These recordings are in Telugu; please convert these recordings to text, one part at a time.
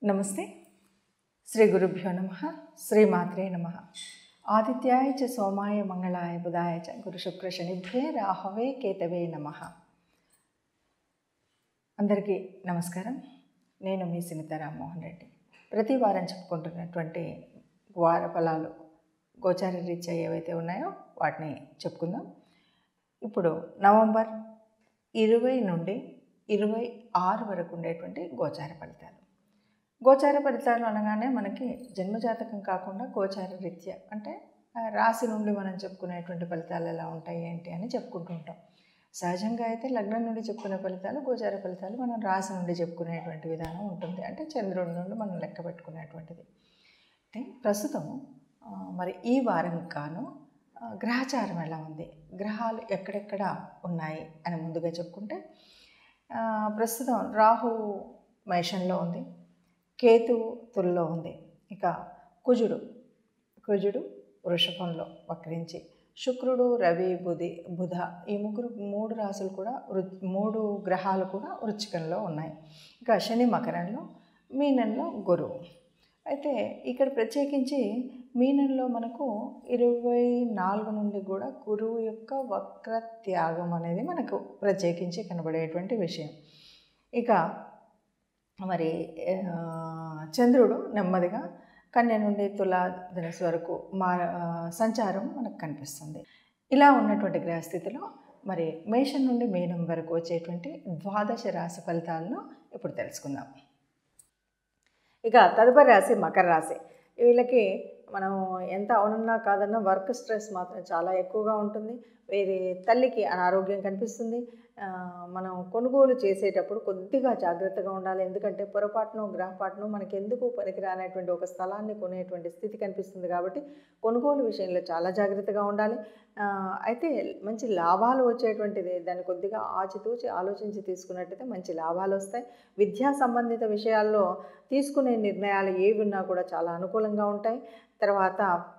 నమస్తే శ్రీ గురుభ్యో నమ శ్రీమాత్రే నమ ఆదిత్యాయ చ సోమాయ మంగళాయ బుధాయ చ గురు శుక్ర శనిభ్యే రాహవే కేతవే నమ అందరికీ నమస్కారం నేను మీ సునీత రామ్మోహన్ రెడ్డి ప్రతి వారం చెప్పుకుంటున్నటువంటి వార ఫలాలు గోచార రీత్యా ఏవైతే ఉన్నాయో వాటిని చెప్పుకుందాం ఇప్పుడు నవంబర్ ఇరవై నుండి ఇరవై ఆరు వరకు ఉండేటువంటి గోచార ఫలితాలు గోచార ఫలితాలు అనగానే మనకి జన్మజాతకం కాకుండా గోచార రీత్యా అంటే ఆ రాశి నుండి మనం చెప్పుకునేటువంటి ఫలితాలు ఎలా ఉంటాయి ఏంటి అని చెప్పుకుంటూ ఉంటాం సహజంగా అయితే లగ్నం నుండి చెప్పుకునే ఫలితాలు గోచార ఫలితాలు మనం రాశి నుండి చెప్పుకునేటువంటి విధానం ఉంటుంది అంటే చంద్రుడి నుండి మనం లెక్క పెట్టుకునేటువంటిది అంటే ప్రస్తుతం ఆ, మరి ఈ వారం కాను ఆ, గ్రహచారం ఎలా ఉంది గ్రహాలు ఎక్కడెక్కడ ఉన్నాయి అని ముందుగా చెప్పుకుంటే ఆ, ప్రస్తుతం రాహు మేషంలో ఉంది కేతువు తుల్లో ఉంది ఇక కుజుడు కుజుడు వృషభంలో వక్రించి శుక్రుడు రవి బుధి బుధ ఈ ముగ్గురు మూడు రాసులు కూడా వృ మూడు గ్రహాలు కూడా వృచ్చికంలో ఉన్నాయి ఇక శని మకరంలో మీనంలో గురువు అయితే ఇక్కడ ప్రత్యేకించి మీనంలో మనకు ఇరవై నాలుగు నుండి కూడా గురువు యొక్క వక్ర త్యాగం అనేది మనకు ప్రత్యేకించి కనబడేటువంటి విషయం ఇక మరి ఆ, చంద్రుడు నెమ్మదిగా కన్య నుండి తులా ధనుసు వరకు మా ఆ, సంచారం మనకు కనిపిస్తుంది ఇలా ఉన్నటువంటి గ్రహస్థితిలో మరి మేషం నుండి మీనం వరకు వచ్చేటువంటి ద్వాదశ రాశి ఫలితాలను ఇప్పుడు తెలుసుకుందాం ఇక తదుపరి రాశి మకర రాశి వీళ్ళకి మనం ఎంత అవునన్నా కాదన్నా వర్క్ స్ట్రెస్ మాత్రం చాలా ఎక్కువగా ఉంటుంది వేరే తల్లికి అనారోగ్యం కనిపిస్తుంది ఆ, మనం కొనుగోలు చేసేటప్పుడు కొద్దిగా జాగ్రత్తగా ఉండాలి ఎందుకంటే పొరపాటును గ్రహపాటును మనకి ఎందుకు పనికిరానటువంటి ఒక స్థలాన్ని కొనేటువంటి స్థితి కనిపిస్తుంది కాబట్టి కొనుగోలు విషయంలో చాలా జాగ్రత్తగా ఉండాలి ఆ, అయితే మంచి లాభాలు వచ్చేటువంటిది దాన్ని కొద్దిగా ఆచితూచి ఆలోచించి తీసుకున్నట్టయితే మంచి లాభాలు వస్తాయి విద్యా సంబంధిత విషయాల్లో తీసుకునే నిర్ణయాలు ఏవి ఉన్నా కూడా చాలా అనుకూలంగా ఉంటాయి తర్వాత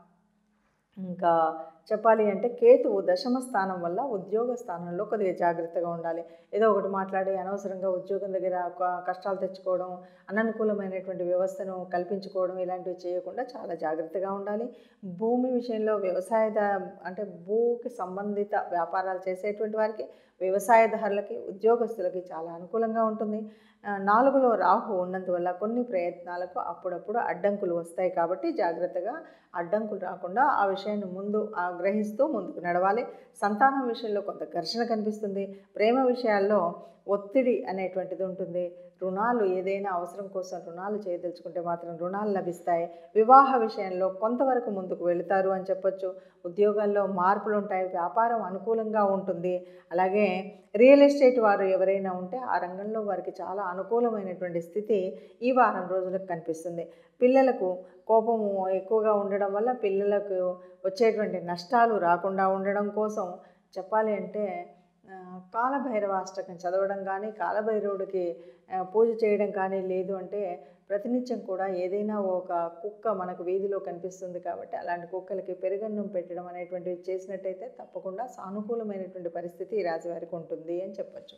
ఇంకా చెప్పాలి అంటే కేతువు దశమ స్థానం వల్ల ఉద్యోగ స్థానంలో కొద్దిగా జాగ్రత్తగా ఉండాలి ఏదో ఒకటి మాట్లాడి అనవసరంగా ఉద్యోగం దగ్గర క- కష్టాలు తెచ్చుకోవడం అననుకూలమైనటువంటి వ్యవస్థను కల్పించుకోవడం ఇలాంటివి చేయకుండా చాలా జాగ్రత్తగా ఉండాలి భూమి విషయంలో వ్యవసాయద అంటే భూకి సంబంధిత వ్యాపారాలు చేసేటువంటి వారికి వ్యవసాయదారులకి ఉద్యోగస్తులకి చాలా అనుకూలంగా ఉంటుంది ఆ, నాలుగులో రాహు ఉన్నందువల్ల కొన్ని ప్రయత్నాలకు అప్పుడప్పుడు అడ్డంకులు వస్తాయి కాబట్టి జాగ్రత్తగా అడ్డంకులు రాకుండా ఆ విషయాన్ని ముందు ఆ గ్రహిస్తూ ముందుకు నడవాలి సంతానం విషయంలో కొంత ఘర్షణ కనిపిస్తుంది ప్రేమ విషయాల్లో ఒత్తిడి అనేటువంటిది ఉంటుంది రుణాలు ఏదైనా అవసరం కోసం రుణాలు చేయదలుచుకుంటే మాత్రం రుణాలు లభిస్తాయి వివాహ విషయంలో కొంతవరకు ముందుకు వెళుతారు అని చెప్పొచ్చు ఉద్యోగాల్లో మార్పులు ఉంటాయి వ్యాపారం అనుకూలంగా ఉంటుంది అలాగే రియల్ ఎస్టేట్ వారు ఎవరైనా ఉంటే ఆ రంగంలో వారికి చాలా అనుకూలమైనటువంటి స్థితి ఈ వారం రోజులకు కనిపిస్తుంది పిల్లలకు కోపము ఎక్కువగా ఉండడం వల్ల పిల్లలకు వచ్చేటువంటి నష్టాలు రాకుండా ఉండడం కోసం చెప్పాలి అంటే ఆ, కాలభైరవాష్టకం చదవడం కానీ కాలభైరవుడికి ఆ, పూజ చేయడం కానీ లేదు అంటే ప్రతినిత్యం కూడా ఏదైనా ఒక కుక్క మనకు వీధిలో కనిపిస్తుంది కాబట్టి అలాంటి కుక్కలకి పెరుగన్నం పెట్టడం అనేటువంటివి చేసినట్టయితే తప్పకుండా సానుకూలమైనటువంటి పరిస్థితి ఈ రాశి వారికి ఉంటుంది అని చెప్పచ్చు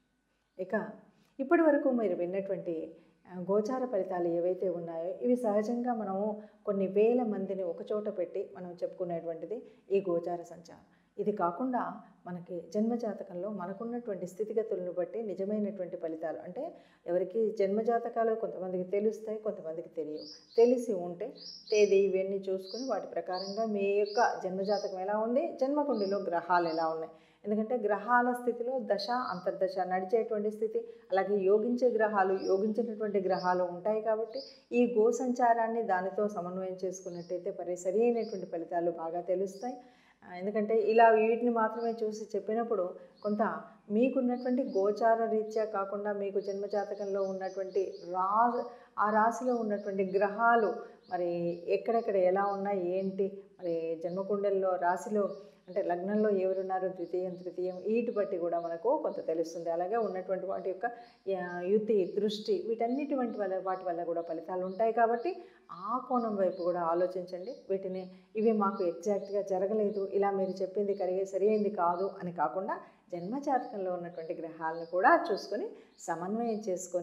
ఇక ఇప్పటి వరకు మీరు విన్నటువంటి ఆ, గోచార ఫలితాలు ఏవైతే ఉన్నాయో ఇవి సహజంగా మనము కొన్ని వేల మందిని ఒకచోట పెట్టి మనం చెప్పుకునేటువంటిది ఈ గోచార సంచారం ఇది కాకుండా మనకి జన్మజాతకంలో మనకున్నటువంటి స్థితిగతులను బట్టి నిజమైనటువంటి ఫలితాలు అంటే ఎవరికి జన్మజాతకాలు కొంతమందికి తెలుస్తాయి కొంతమందికి తెలియవు తెలిసి ఉంటే తేదీ ఇవన్నీ చూసుకుని వాటి ప్రకారంగా మీ యొక్క జన్మజాతకం ఎలా ఉంది జన్మకుండిలో గ్రహాలు ఎలా ఉన్నాయి ఎందుకంటే గ్రహాల స్థితిలో దశ అంతర్దశ నడిచేటువంటి స్థితి అలాగే యోగించే గ్రహాలు యోగించినటువంటి గ్రహాలు ఉంటాయి కాబట్టి ఈ గో సంచారాన్ని దానితో సమన్వయం చేసుకున్నట్టయితే పరి సరి అయినటువంటి ఫలితాలు బాగా తెలుస్తాయి ఆ, ఎందుకంటే ఇలా వీటిని మాత్రమే చూసి చెప్పినప్పుడు కొంత మీకున్నటువంటి గోచార రీత్యా కాకుండా మీకు జన్మజాతకంలో ఉన్నటువంటి రా ఆ రాశిలో ఉన్నటువంటి గ్రహాలు మరి ఎక్కడెక్కడ ఎలా ఉన్నాయి ఏంటి మరి జన్మకుండల్లో రాశిలో అంటే లగ్నంలో ఎవరున్నారు ద్వితీయం తృతీయం వీటి బట్టి కూడా మనకు కొంత తెలుస్తుంది అలాగే ఉన్నటువంటి వాటి యొక్క ఆ, యుతి దృష్టి వీటన్నిటి వంటి వల్ల వాటి వల్ల కూడా ఫలితాలు ఉంటాయి కాబట్టి ఆ కోణం వైపు కూడా ఆలోచించండి వీటిని ఇవి మాకు ఎగ్జాక్ట్గా జరగలేదు ఇలా మీరు చెప్పింది కరిగే సరైంది కాదు అని కాకుండా జన్మజాతకంలో ఉన్నటువంటి గ్రహాలను కూడా చూసుకొని సమన్వయం చేసుకొని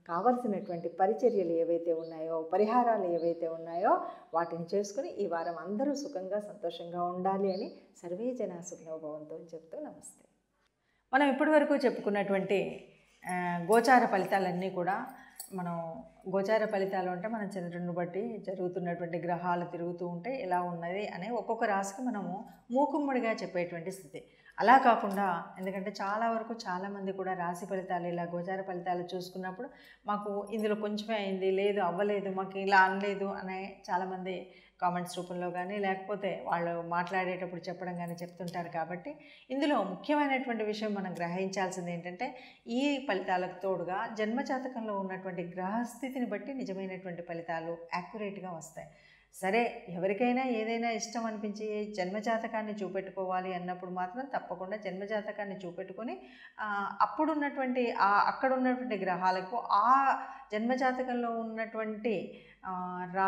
కావలసినటువంటి పరిచర్యలు ఏవైతే ఉన్నాయో పరిహారాలు ఏవైతే ఉన్నాయో వాటిని చేసుకుని ఈ వారం అందరూ సుఖంగా సంతోషంగా ఉండాలి అని సర్వే జన సుఖనోభవంతో చెప్తూ నమస్తే మనం ఇప్పటివరకు చెప్పుకున్నటువంటి ఆ, గోచార ఫలితాలన్నీ కూడా మనం గోచార ఫలితాలు అంటే మన చంద్రుడిని బట్టి జరుగుతున్నటువంటి గ్రహాలు తిరుగుతూ ఉంటే ఎలా ఉన్నది అనే ఒక్కొక్క రాశికి మనము మూకుమ్మడిగా చెప్పేటువంటి స్థితి అలా కాకుండా ఎందుకంటే చాలా వరకు చాలామంది కూడా రాశి ఫలితాలు ఇలా గోచార ఫలితాలు చూసుకున్నప్పుడు మాకు ఇందులో కొంచెమే అయింది లేదు అవ్వలేదు మాకు ఇలా అనలేదు అనే చాలామంది కామెంట్స్ రూపంలో కానీ లేకపోతే వాళ్ళు మాట్లాడేటప్పుడు చెప్పడం కానీ చెప్తుంటారు కాబట్టి ఇందులో ముఖ్యమైనటువంటి విషయం మనం గ్రహించాల్సింది ఏంటంటే ఈ ఫలితాలకు తోడుగా జన్మజాతకంలో ఉన్నటువంటి గ్రహస్థితిని బట్టి నిజమైనటువంటి ఫలితాలు యాక్యురేట్గా వస్తాయి సరే ఎవరికైనా ఏదైనా ఇష్టం అనిపించి జన్మజాతకాన్ని చూపెట్టుకోవాలి అన్నప్పుడు మాత్రం తప్పకుండా జన్మజాతకాన్ని చూపెట్టుకొని ఆ, అప్పుడున్నటువంటి ఆ అక్కడ ఉన్నటువంటి గ్రహాలకు ఆ జన్మజాతకంలో ఉన్నటువంటి ఆ, రా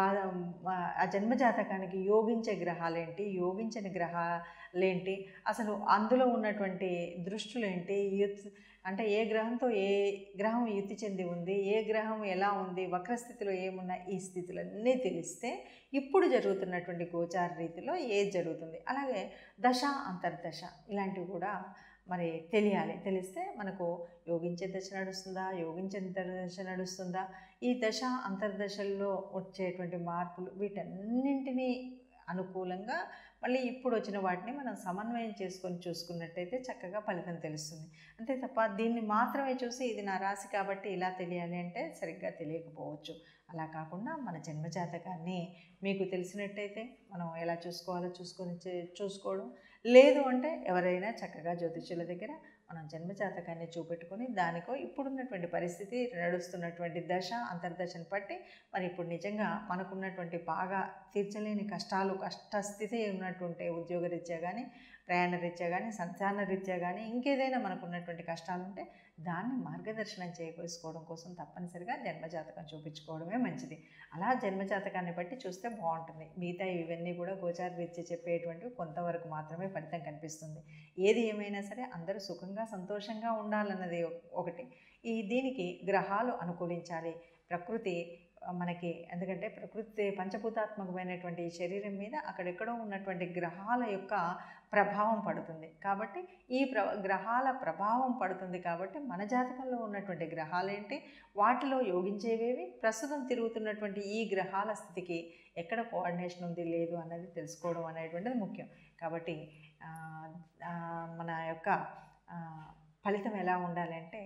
ఆ జన్మజాతకానికి యోగించే గ్రహాలేంటి యోగించని గ్రహాలేంటి అసలు అందులో ఉన్నటువంటి దృష్టులేంటి యుత్ అంటే ఏ గ్రహంతో ఏ గ్రహం యుతి చెంది ఉంది ఏ గ్రహం ఎలా ఉంది వక్రస్థితిలో ఏమున్నా ఈ స్థితులన్నీ తెలిస్తే ఇప్పుడు జరుగుతున్నటువంటి గోచార రీతిలో ఏది జరుగుతుంది అలాగే దశ అంతర్దశ ఇలాంటివి కూడా మరి తెలియాలి తెలిస్తే మనకు యోగించే దశ నడుస్తుందా యోగించని దశ నడుస్తుందా ఈ దశ అంతర్దశల్లో వచ్చేటువంటి మార్పులు వీటన్నింటినీ అనుకూలంగా మళ్ళీ ఇప్పుడు వచ్చిన వాటిని మనం సమన్వయం చేసుకొని చూసుకున్నట్టయితే చక్కగా ఫలితం తెలుస్తుంది అంతే తప్ప దీన్ని మాత్రమే చూసి ఇది నా రాశి కాబట్టి ఇలా తెలియాలి అంటే సరిగ్గా తెలియకపోవచ్చు అలా కాకుండా మన జన్మజాతకాన్ని మీకు తెలిసినట్టయితే మనం ఎలా చూసుకోవాలో చూసుకొని చే- చూసుకోవడం లేదు అంటే ఎవరైనా చక్కగా జ్యోతిష్యుల దగ్గర మనం జన్మజాతకాన్ని చూపెట్టుకొని దానికో ఇప్పుడున్నటువంటి పరిస్థితి నడుస్తున్నటువంటి దశ అంతర్దశను బట్టి మరి ఇప్పుడు నిజంగా మనకున్నటువంటి బాగా తీర్చలేని కష్టాలు కష్టస్థితి ఉన్నటువంటి ఉద్యోగరీత్యా కానీ ప్రయాణ రీత్యా కానీ సంతాన రీత్యా కానీ ఇంకేదైనా మనకున్నటువంటి కష్టాలు ఉంటే దాన్ని మార్గదర్శనం చేసుకోవడం కోసం తప్పనిసరిగా జన్మజాతకం చూపించుకోవడమే మంచిది అలా జన్మజాతకాన్ని బట్టి చూస్తే బాగుంటుంది మిగతా ఇవన్నీ కూడా గోచార రీత్యా చెప్పేటువంటివి కొంతవరకు మాత్రమే ఫలితం కనిపిస్తుంది ఏది ఏమైనా సరే అందరూ సుఖంగా సంతోషంగా ఉండాలన్నది ఒకటి ఈ దీనికి గ్రహాలు అనుకూలించాలి ప్రకృతి ఆ, మనకి ఎందుకంటే ప్రకృతి పంచభూతాత్మకమైనటువంటి ఈ శరీరం మీద అక్కడెక్కడో ఉన్నటువంటి గ్రహాల యొక్క ప్రభావం పడుతుంది కాబట్టి ఈ ప్ర గ్రహాల ప్రభావం పడుతుంది కాబట్టి మన జాతకంలో ఉన్నటువంటి గ్రహాలేంటి వాటిలో యోగించేవేవి ప్రస్తుతం తిరుగుతున్నటువంటి ఈ గ్రహాల స్థితికి ఎక్కడ కోఆర్డినేషన్ ఉంది లేదు అన్నది తెలుసుకోవడం అనేటువంటిది ముఖ్యం కాబట్టి ఆ, ఆ, మన యొక్క ఆ, ఫలితం ఎలా ఉండాలి అంటే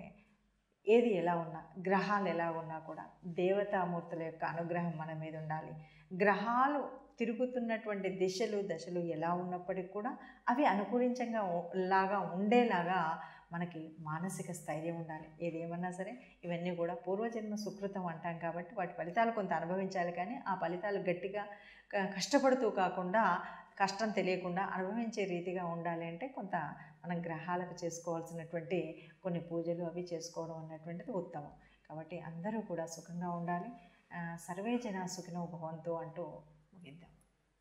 ఏది ఎలా ఉన్నా గ్రహాలు ఎలా ఉన్నా కూడా దేవతామూర్తుల యొక్క అనుగ్రహం మన మీద ఉండాలి గ్రహాలు తిరుగుతున్నటువంటి దిశలు దశలు ఎలా ఉన్నప్పటికీ కూడా అవి అనుకూలించంగా ఉ- లాగా ఉండేలాగా మనకి మానసిక స్థైర్యం ఉండాలి ఏది ఏమన్నా సరే ఇవన్నీ కూడా పూర్వజన్మ సుకృతం అంటాం కాబట్టి వాటి ఫలితాలు కొంత అనుభవించాలి కానీ ఆ ఫలితాలు గట్టిగా క- కష్టపడుతూ కాకుండా కష్టం తెలియకుండా అనుభవించే రీతిగా ఉండాలి అంటే కొంత మనం గ్రహాలకు చేసుకోవాల్సినటువంటి కొన్ని పూజలు అవి చేసుకోవడం అన్నటువంటిది ఉత్తమం కాబట్టి అందరూ కూడా సుఖంగా ఉండాలి ఆ, సర్వే జన సుఖినో భవంతు అంటూ ముగిద్దాం